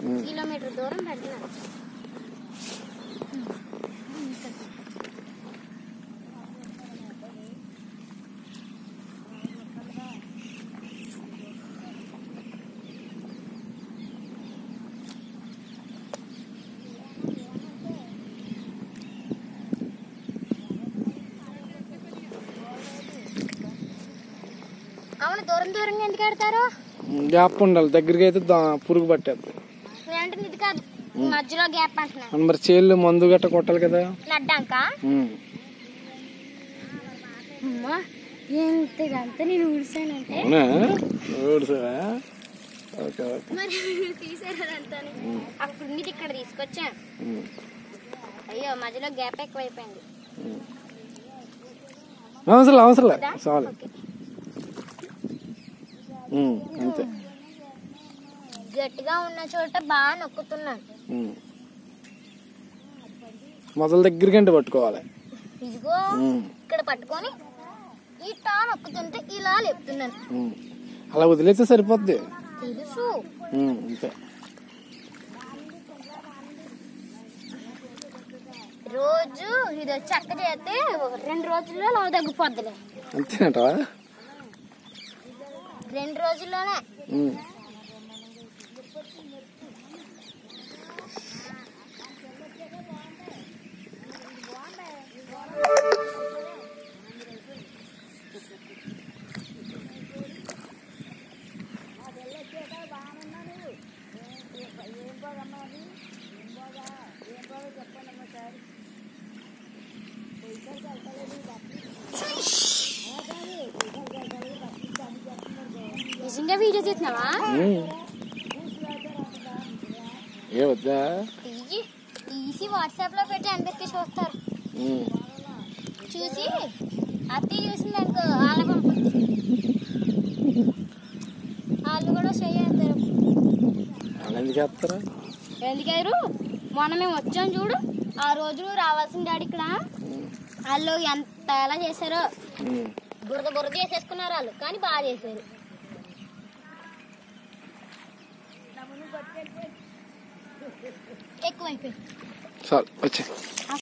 Kilometre దూరం పెడుతున్నారు అవును దూరం దూరంగా ఎందుకు ఆడతారు గ్యాప్ ఉండాలి దగ్గరికి అయితే దా- పురుగు పట్టేది నేను అంటుంది ఇది కాదు మధ్యలో గ్యాప్ అంటున్నా అని మరి చేళ్ళు మందు గట్ట కొట్టాలి కదా నడ్డాక ఉమ్. అమ్మా ఎంత ఇదంతా నేను ఊడిసానంటే అవునా ఊడుసావా ఓకే ఓకే మరి తీసారు అదంతా అప్పుడు మీద ఇక్కడ తీసుకొచ్చా ఉమ్. అయ్యో మధ్యలో గ్యాప్ ఎక్కువైపోయింది అవసరం అవసరం చాలు ఓకే. ఉమ్, అంతే గట్టిగా ఉన్న చోట బాగా నొక్కుతున్నాను ఉమ్. మొదల దగ్గరికి అంటే పట్టుకోవాలి ఇదిగో ఉమ్, ఇక్కడ పట్టుకొని ఈ టా నొక్కుతుంటే ఇలా లేపుతున్నాను ఉమ్. అలా వదిలేస్తే సరిపోద్ది తెలుసు ఉమ్, అంతే రోజు ఇది వచ్చి అక్క చేస్తే ఒక రెండు రోజుల్లో లవ్ తగ్గిపోద్దిలే అంతేనటవా రెండు రోజుల్లోనే ఉమ్. నిజంగా వీడియో తీస్తున్నావా ఉమ్. ఏ వద్దా తీసి తీసి వాట్సాప్ లో పెట్టి అందరికి చూస్తారు ఉమ్. చూసి అత్తి చూసింది అనుకో వాళ్ళ పంపుద్ది వాళ్ళు కూడా చేస్తారు అలా ఎందుకు వేస్తారా ఎందుకారు మొన్న మేము వచ్చాం చూడు ఆ రోజు నువ్వు రావాల్సిన డాడీ ఇక్కడ వాళ్ళు ఎంత ఎలా చేశారో ఉమ్. బురద బురద చేసేసుకున్నారు వాళ్ళు కానీ బాగా చేశారు ఎక్కువైపోయింది చాలు వచ్చే